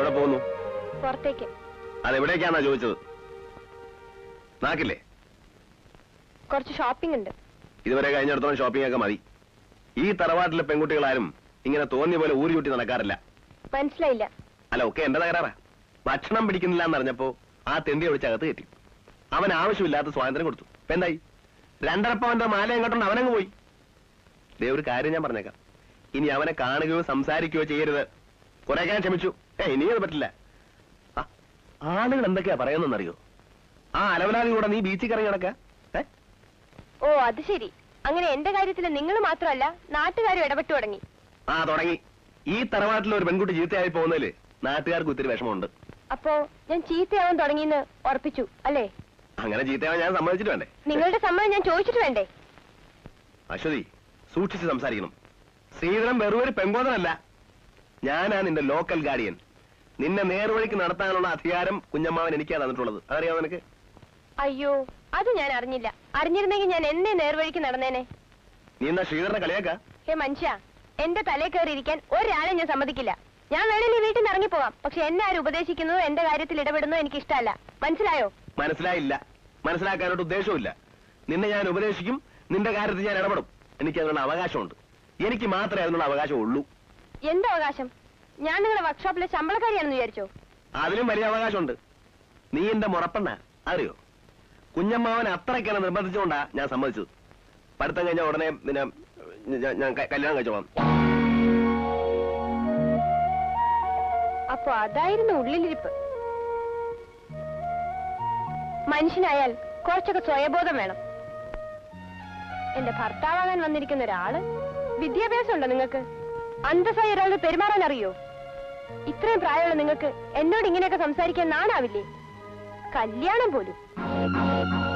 എവിടെ പോകുന്നു പുറത്തേക്ക് അതെവിടേക്കാന്നാ ചോദിച്ചത് നാക്കില്ലേ കുറച്ച് ഷോപ്പിംഗ് ഉണ്ട് ഇതുവരെ കഴിഞ്ഞിടത്തോളം ഷോപ്പിംഗ് ഒക്കെ മതി ഈ തറവാട്ടിലെ പെൺകുട്ടികളാരും ഇങ്ങനെ തോന്നിയ പോലെ ഊരി ചുറ്റി നടക്കാറില്ല മനസ്സിലായില്ല അല്ല ഒക്കെ എന്റെ തകരാറാ ഭക്ഷണം പിടിക്കുന്നില്ല എന്നറിഞ്ഞപ്പോ ആ തെണ്ടി ഒഴിച്ചകത്ത് കയറ്റി അവൻ ആവശ്യമില്ലാത്ത സ്വാതന്ത്ര്യം കൊടുത്തു ഇപ്പൊ എന്തായി രണ്ടരപ്പവന്റെ മാല എങ്ങോട്ടുണ്ട് അവനങ്ങ് പോയി ദേ ഒരു കാര്യം ഞാൻ പറഞ്ഞേക്കാം ഇനി അവനെ കാണുകയോ സംസാരിക്കുകയോ ചെയ്യരുത് കുറെ ഞാൻ ക്ഷമിച്ചു ഏ ഇനി അത് പറ്റില്ല ആ, ആളുകൾ എന്തൊക്കെയാ പറയുന്നറിയോ ആ അലവലാതി കൂടെ നീ ബീച്ചിൽ കറങ്ങി നടക്ക ഏ ഓ അത് ശരി അങ്ങനെ എന്റെ കാര്യത്തിൽ നിങ്ങൾ മാത്രമല്ല നാട്ടുകാരും ഇടപെട്ടു തുടങ്ങി ആ തുടങ്ങി ഈ തറവാട്ടിൽ ഒരു പെൺകുട്ടി ചീത്തയായി പോകുന്നതില് നാട്ടുകാർക്ക് ഒത്തിരി വിഷമമുണ്ട് അപ്പോ ഞാൻ ചീത്തയാവാൻ തുടങ്ങിയെന്ന് ഉറപ്പിച്ചു അല്ലേ അങ്ങനെ ചീത്തയാവാൻ ഞാൻ സമ്മതിച്ചിട്ട് വേണ്ടേ നിങ്ങളുടെ സമ്മതം ഞാൻ ചോദിച്ചിട്ട് വേണ്ടേ അശ്വതി സൂക്ഷിച്ച് സംസാരിക്കണം ശ്രീധരൻ വെറും ഒരു പെങ്കോതനല്ല ഞാനാ നിന്റെ ലോക്കൽ ഗാർഡിയൻ നിന്നെ നേർവഴിക്ക് നടത്താനുള്ള അധികാരം കുഞ്ഞമ്മാവൻ എനിക്കാ തന്നിട്ടുള്ളത് അതറിയാമോ നിനക്ക് അയ്യോ അത് ഞാൻ അറിഞ്ഞില്ല അറിഞ്ഞിരുന്നെങ്കിൽ ഞാൻ എന്നെ നേർവഴിക്ക് നടന്നേനെ നീ എന്താ ശ്രീധരനെ കളിയാക്കാ ഹേ മനുഷ്യ എന്റെ തലേ കയറി ഇരിക്കാൻ ഒരാളെ ഞാൻ സമ്മതിക്കില്ല ഞാൻ വേണേൽ ഈ വീട്ടിൽ നിന്ന് ഇറങ്ങിപ്പോവാം പക്ഷെ എന്നെ ആരും ഉപദേശിക്കുന്നതോ എന്റെ കാര്യത്തിൽ ഇടപെടുന്നതോ എനിക്ക് ഇഷ്ടമല്ല മനസ്സിലായോ മനസ്സിലായില്ല മനസ്സിലാക്കാനോട്ട് ഉദ്ദേശവുമില്ല നിന്നെ ഞാൻ ഉപദേശിക്കും നിന്റെ കാര്യത്തിൽ ഞാൻ ഇടപെടും എനിക്ക് അതിനുള്ള അവകാശമുണ്ട് എനിക്ക് മാത്രമേ അതിനുള്ള അവകാശം ഉള്ളൂ എന്ത് അവകാശം ഞാൻ നിങ്ങളുടെ വർക്ക്ഷോപ്പിലെ ശമ്പളക്കാരിയാണെന്ന് വിചാരിച്ചോ അതിലും വലിയ അവകാശമുണ്ട് നീ എന്റെ മുറപ്പെണ്ണ അറിയോ കുഞ്ഞമ്മാവൻ അത്രയ്ക്കാണ് നിർബന്ധിച്ചുകൊണ്ടാ ഞാൻ സമ്മതിച്ചത് പഠിത്തം കഴിഞ്ഞ ഉടനെ പിന്നെ ഞാൻ- ഞാൻ ക- കല്യാണം കഴിച്ചോളാം അപ്പൊ അതായിരുന്നു ഉള്ളിലിരിപ്പ് മനുഷ്യനായാൽ കുറച്ചൊക്കെ സ്വയബോധം വേണം എന്റെ ഭർത്താവാകാൻ വന്നിരിക്കുന്ന ഒരാള് വിദ്യാഭ്യാസം ഉണ്ടോ നിങ്ങൾക്ക് അന്തസ്സായ ഒരാളോട് പെരുമാറാൻ അറിയോ ഇത്രയും പ്രായമുള്ള നിങ്ങൾക്ക് എന്നോട് ഇങ്ങനെയൊക്കെ സംസാരിക്കാൻ നാണാവില്ലേ കല്യാണം പോലും